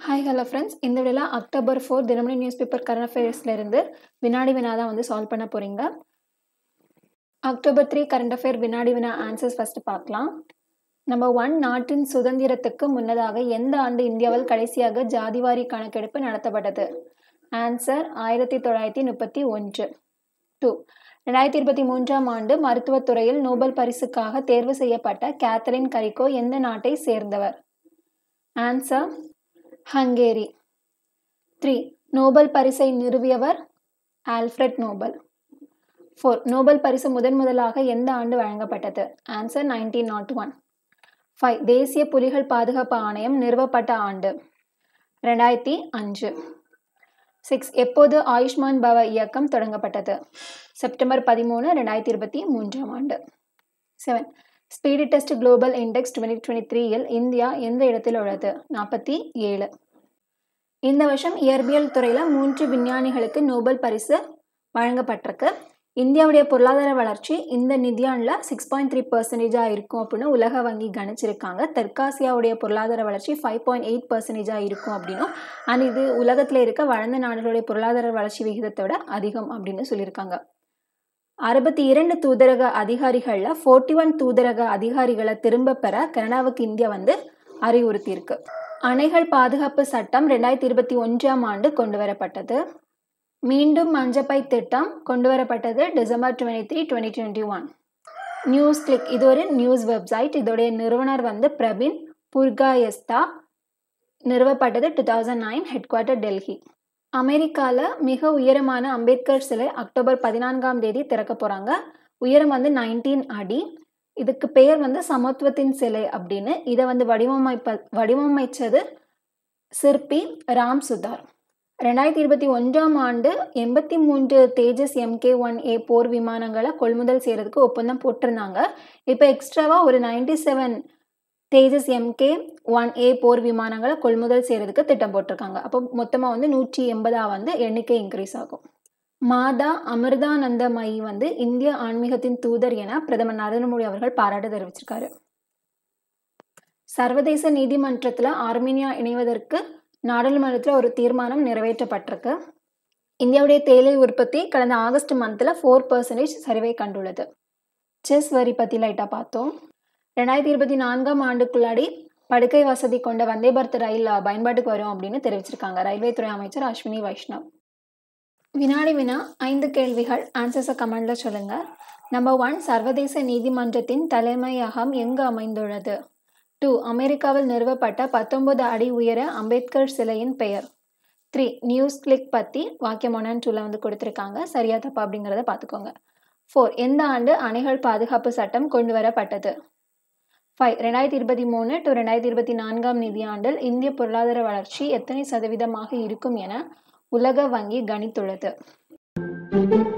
hi hello friends இந்த வீடியோவில் October four Dinamani news paper current அஃபேர்ஸ்லேருந்து வினாடி வினா தான் வந்து சால்வ் பண்ண போகிறீங்க அக்டோபர் த்ரீ கரண்ட் அஃபேர் வினாடி வினா ஆன்சர்ஸ் ஃபஸ்ட்டு பார்க்கலாம் நம்பர் ஒன் நாட்டின் சுதந்திரத்துக்கு முன்னதாக எந்த ஆண்டு இந்தியாவில் கடைசியாக ஜாதிவாரி கணக்கெடுப்பு நடத்தப்பட்டது ஆன்சர் ஆயிரத்தி தொள்ளாயிரத்தி முப்பத்தி ஒன்று டூ ரெண்டாயிரத்தி இருபத்தி மூன்றாம் ஆண்டு மருத்துவத்துறையில் நோபல் பரிசுக்காக தேர்வு செய்யப்பட்ட கேத்தரின் கரிக்கோ எந்த நாட்டை சேர்ந்தவர் ஆன்சர் ஹங்கேரி த்ரீ நோபல் பரிசை நிறுவியவர் ஆல்ஃப்ரெட் நோபல் ஃபோர் நோபல் பரிசு முதன் முதலாக எந்த ஆண்டு வழங்கப்பட்டது answer nineteen nought one five தேசிய புலிகள் பாதுகாப்பு ஆணையம் நிறுவப்பட்ட ஆண்டு ரெண்டாயிரத்தி அஞ்சு சிக்ஸ் எப்போது ஆயுஷ்மான் பவ இயக்கம் தொடங்கப்பட்டது செப்டம்பர் பதிமூணு ரெண்டாயிரத்தி இருபத்தி மூன்றாம் ஆண்டு seven speedy test global index twenty twenty த்ரீயில் இந்தியா எந்த இடத்தில் உள்ளது நாற்பத்தி ஏழு இந்த வருஷம் இயற்பியல் துறையில் மூன்று விஞ்ஞானிகளுக்கு நோபல் பரிசு வழங்கப்பட்டிருக்கு இந்தியாவுடைய பொருளாதார வளர்ச்சி இந்த நிதியாண்டில் சிக்ஸ் பாயிண்ட் த்ரீ பர்சன்டேஜாக இருக்கும் அப்படின்னு உலக வங்கி கணிச்சிருக்காங்க தெற்காசியாவுடைய பொருளாதார வளர்ச்சி ஃபைவ் பாயிண்ட் எயிட் பர்சன்டேஜாக இருக்கும் அப்படின்னும் அண்ட் இது உலகத்தில் இருக்க வளர்ந்த நாடுகளுடைய பொருளாதார வளர்ச்சி விகிதத்தை விட அதிகம் அப்படின்னு சொல்லியிருக்காங்க அறுபத்தி இரண்டு தூதரக அதிகாரிகளில் ஃபோர்ட்டி ஒன் தூதரக அதிகாரிகளை திரும்ப பெற கனடாவுக்கு இந்தியா வந்து அறிவுறுத்தியிருக்கு அணைகள் பாதுகாப்பு சட்டம் ரெண்டாயிரத்தி இருபத்தி ஒன்றாம் ஆண்டு கொண்டு வரப்பட்டது மீண்டும் மஞ்சப்பை திட்டம் கொண்டு வரப்பட்டது December twenty three twenty twenty one news click இது ஒரு நியூஸ் வெப்சைட் இதோடைய நிறுவனர் வந்து பிரபின் புர்காயஸ்தா நிறுவப்பட்டது two thousand nine headquarter Delhi அமெரிக்காவில் மிக உயரமான அம்பேத்கர் சிலை அக்டோபர் பதினான்காம் தேதி திறக்க போகிறாங்க உயரம் வந்து நைன்டீன் அடி இதுக்கு பெயர் வந்து சமத்துவத்தின் சிலை அப்படின்னு இதை வந்து வடிவமைப்ப வடிவமைச்சது சிற்பி ராம் சுதார் ரெண்டாயிரத்தி இருபத்தி ஒன்றாம் ஆண்டு எண்பத்தி மூன்று தேஜஸ் எம்கே ஒன் ஏ போர் விமானங்களை கொள்முதல் செய்கிறதுக்கு ஒப்பந்தம் போட்டிருந்தாங்க இப்போ எக்ஸ்ட்ராவாக ஒரு ninety seven Tejas MK one A போர் விமானங்களை கொள்முதல் செய்கிறதுக்கு திட்டம் போட்டிருக்காங்க அப்போ மொத்தமாக வந்து நூற்றி எண்பதாக வந்து எண்ணிக்கை இன்க்ரீஸ் ஆகும் மாதா அமிர்தானந்தமயி வந்து இந்திய ஆன்மீகத்தின் தூதர் என பிரதமர் நரேந்திர மோடி அவர்கள் பாராட்டு தெரிவிச்சிருக்காரு சர்வதேச நீதிமன்றத்தில் ஆர்மீனியா இணைவதற்கு நாடாளுமன்றத்தில் ஒரு தீர்மானம் நிறைவேற்றப்பட்டிருக்கு இந்தியாவுடைய தேயிலை உற்பத்தி கடந்த ஆகஸ்ட் மந்தில் ஃபோர் பர்சன்டேஜ் சரிவை கண்டுள்ளது செஸ் வரி பற்றி லைட்டாக பார்த்தோம் ரெண்டாயிரத்தி இருபத்தி நான்காம் ஆண்டுக்குள்ளாடி படுக்கை வசதி கொண்ட வந்தே பாரத் ரயில் பயன்பாட்டுக்கு வரும் அப்படின்னு தெரிவிச்சிருக்காங்க ரயில்வே துறை அமைச்சர் அஸ்வினி வைஷ்ணவ் வினாடி வினா ஐந்து கேள்விகள் ஆன்சர்ஸை கமெண்டில் சொல்லுங்கள் நம்பர் ஒன் சர்வதேச நீதிமன்றத்தின் தலைமையகம் எங்கு அமைந்துள்ளது டூ அமெரிக்காவில் நிறுவப்பட்ட பத்தொன்பது அடி உயர அம்பேத்கர் சிலையின் பெயர் த்ரீ நியூஸ் கிளிக் பற்றி வாக்கியம் ஒன் அண்ட் டூவில் வந்து கொடுத்துருக்காங்க சரியா தப்பா அப்படிங்கிறத பார்த்துக்கோங்க ஃபோர் எந்த ஆண்டு அணைகள் பாதுகாப்பு சட்டம் கொண்டு வரப்பட்டது ஃபைவ் ரெண்டாயிரத்தி இருபத்தி மூணு டு ரெண்டாயிரத்தி இருபத்தி நான்காம் நிதியாண்டில் இந்திய பொருளாதார வளர்ச்சி எத்தனை சதவீதமாக இருக்கும் என உலக வங்கி கணித்துள்ளது